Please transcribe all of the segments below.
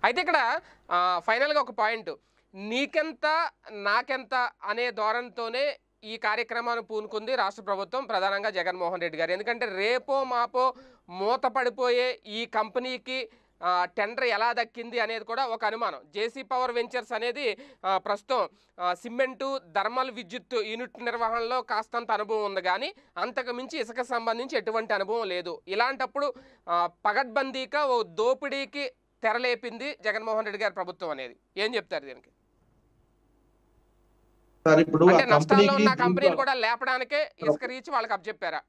అయితే ఇక్కడ ఆ, ఫైనల్గా ఒక పాయింట్ నీకెంత నాకెంత అనే ధోరణితోనే ఈ కార్యక్రమాన్ని పూనుకుంది రాష్ట్ర ప్రభుత్వం ప్రధానంగా జగన్మోహన్ రెడ్డి గారు ఎందుకంటే రేపో మాపో మూత పడిపోయే ఈ కంపెనీకి ఆ, టెండర్ ఎలా దక్కింది అనేది కూడా ఒక అనుమానం జేసీ పవర్ వెంచర్స్ అనేది ఆ, ప్రస్తుతం ఆ, సిమెంటు థర్మల్ విద్యుత్ యూనిట్ నిర్వహణలో కాస్తంత అనుభవం ఉంది కానీ అంతకు మించి ఇసుక సంబంధించి ఎటువంటి అనుభవం లేదు ఇలాంటప్పుడు ఆ, పగడ్బందీగా ఓ దోపిడీకి తెరలేపింది జగన్మోహన్ రెడ్డి గారి ప్రభుత్వం అనేది ఏం చెప్తారు దీనికి సార్ ఇప్పుడు ఆ అంటే నష్టాల్లో ఉన్న కంపెనీకి కంపెనీని దీంట్లో కూడా లేపడానికే ఇసుక రీచ్ వాళ్ళకి అప్పచెప్పారా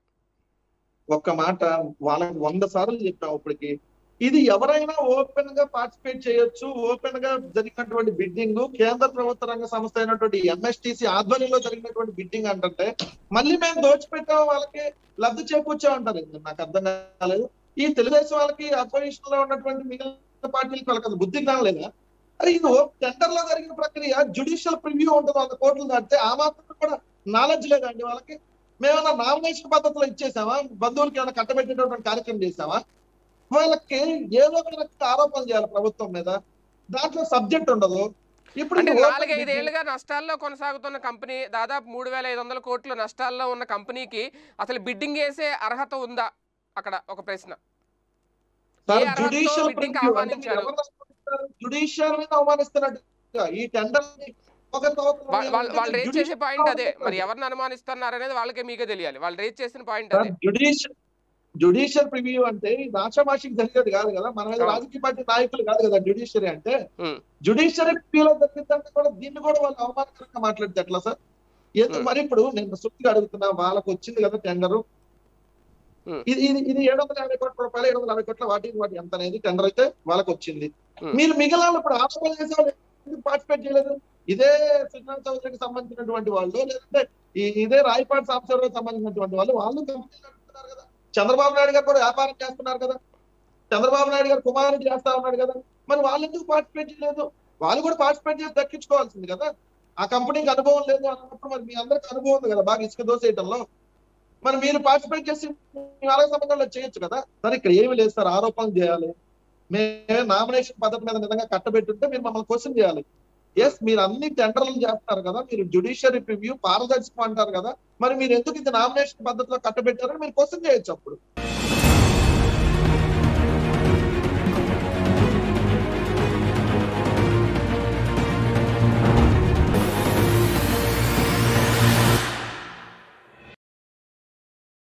ఒక్క మాట వాళ్ళకి వంద సార్లు చెప్పాం ఇప్పటికి ఇది ఎవరైనా ఓపెన్ గా పార్టిసిపేట్ చేయొచ్చు ఓపెన్ గా జరిగినటువంటి బిడ్డింగ్ కేంద్ర ప్రభుత్వ రంగ సంస్థ అయినటువంటి ఎంఎస్టిసి ఆధ్వర్యంలో జరిగినటువంటి బిడ్డింగ్ అంటే మళ్ళీ మేము దోచిపెట్టాం వాళ్ళకి లబ్ధి చేకూర్చా ఉంటారు ఇది నాకు అర్థం కాలేదు ఈ తెలుగుదేశం వాళ్ళకి అపోజిషన్ లో ఉన్నటువంటి మిగిలిన పార్టీలకి వాళ్ళకి అది బుద్ధి జ్ఞానం లేదా అరే ఇది టెండర్ లో జరిగిన ప్రక్రియ జుడిషియల్ ప్రివ్యూ ఉంటుంది వంద కోట్లు దాటితే ఆ మాత్రం కూడా నాలెడ్జ్ లేదండి వాళ్ళకి మేమన్నా నామినేషన్ పద్ధతిలో ఇచ్చేసామా బంధువులకి ఏమైనా కట్టబెట్టేటటువంటి కార్యక్రమం చేసామా వాళ్ళకి ఏదో ఒక రకంగా ఆరోపణలు చేయాలి ప్రభుత్వం మీద దాంట్లో సబ్జెక్ట్ ఉండదు ఇప్పుడు అంటే ఇది open నాలుగైదేళ్లుగా నష్టాల్లో కొనసాగుతున్న కంపెనీ దాదాపు మూడు వేల ఐదు వందల కోట్ల నష్టాల్లో ఉన్న కంపెనీకి అసలు బిడ్డింగ్ వేసే అర్హత ఉందా అక్కడ ఒక ప్రశ్న సార్, ఏ అర్హతతో judicial bidding కి preview అంటే ఆహ్వానించారు? ఎవరు అవమానిస్తారు? judicial ని అవమానిస్తున్నట్టుగా ఈ టెండర్ వా- వాళ్ళు వాళ్ళు రేజ్ చేసే పాయింట్ అదే మరి ఎవరిని అనుమానిస్తున్నారు అనేది వాళ్ళకే మీకే తెలియాలి వాళ్ళు రేజ్ చేసిన పాయింట్ అదే జుడిషియల్ జుడిషియల్ ప్రివ్యూ అంటే ఇది ఆషామాషికి జరిగేది కాదు కదా మన మీద అవును. రాజకీయ పార్టీ నాయకులు కాదు కదా జుడిషియరీ అంటే ఉమ్. జుడిషియరీ ప్రివ్యూలో జరిగిందంటే కూడా దీన్ని కూడా వాళ్ళు అవమానకరంగా మాట్లాడితే ఎట్లా సార్ ఎందుకు ఉమ్. మరి ఇప్పుడు నేను సుప్రీం అడుగుతున్నా వాళ్ళకి వచ్చింది కదా టెండర్ ఉమ్. ఇది ఇది ఇది ఏడు వందల యాభై కోట్ల రూపాయలు ఏడు వందల యాభై కోట్ల వాటి వాటి ఎంత అనేది టెండర్ అయితే వాళ్ళకి వచ్చింది ఉమ్. మీరు మిగిలిన ఇప్పుడు ఆరోపణలు చేసే వాళ్ళు ఎందుకు పార్టిసిపేట్ చేయలేదు ఇదే శ్రీనాథ్ చౌదరికి సంబంధించినటువంటి వాళ్ళు లేదంటే ఈ- ఇదే రాయపాటి సాంబశివరావుకి సంబంధించినటువంటి వాళ్ళు వాళ్ళు కంపెనీలు నడుపుతున్నారు కదా చంద్రబాబు నాయుడు గారు కూడా వ్యాపారం చేస్తున్నారు కదా చంద్రబాబు నాయుడు గారు కుమారుడు చేస్తా ఉన్నాడు కదా మరి వాళ్ళు ఎందుకు పార్టిసిపేట్ చేయలేదు వాళ్ళు కూడా పార్టిసిపేట్ చేసి దక్కించుకోవాల్సింది కదా ఆ కంపెనీకి అనుభవం లేదు అన్నప్పుడు మరి మీ అందరికి అనుభవం ఉంది కదా బాగా ఇసుక దోసేయటంలో మరి మీరు పార్టిసిపేట్ చేసి మీ వాళ్ళకి సంబంధంలో చేయొచ్చు కదా సరే ఇక్కడ ఏమి లేదు సార్ ఆరోపణలు చేయాలి మేము నామినేషన్ పద్ధతి మీద నిజంగా కట్టబెట్టుంటే మీరు మమ్మల్ని క్వశ్చన్ చేయాలి ఎస్ మీరు అన్ని టెండర్లు చేస్తారు కదా మీరు జుడిషియరీ రివ్యూ పారదర్శకం అంటారు కదా మరి మీరు ఎందుకు ఇది నామినేషన్ పద్ధతిలో కట్టబెట్టారని మీరు క్వశ్చన్ చేయొచ్చు అప్పుడు